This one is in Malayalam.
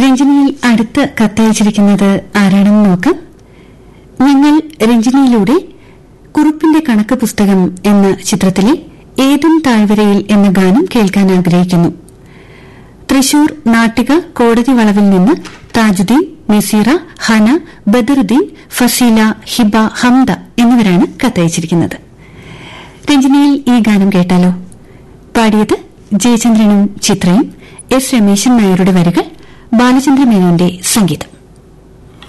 രഞ്ജനിയിൽ അടുത്ത് കത്തയച്ചിരിക്കുന്നത് ആരാണെന്ന് നോക്കാം ഞങ്ങൾ രഞ്ജനിയിലൂടെ കുറുപ്പിന്റെ കണക്ക് പുസ്തകം എന്ന ചിത്രത്തിലെ ഏതും താഴ്വരയിൽ എന്ന ഗാനം കേൾക്കാൻ ആഗ്രഹിക്കുന്നു തൃശൂർ നാട്ടിക കോടതി വളവിൽ നിന്ന് താജുദ്ദീൻ നസീറ ഹന ബദറുദ്ദീൻ ഫസീല ഹിബ ഹംദ എന്നിവരാണ് കത്തയച്ചിരിക്കുന്നത് രഞ്ജനിയിൽ ഈ ഗാനം കേട്ടാലോ പാടിയത് ജയചന്ദ്രനും ചിത്രയും എസ് രമേശൻ നായരുടെ വരികൾ ബാലചന്ദ്ര മേനോന്റെ സംഗീതം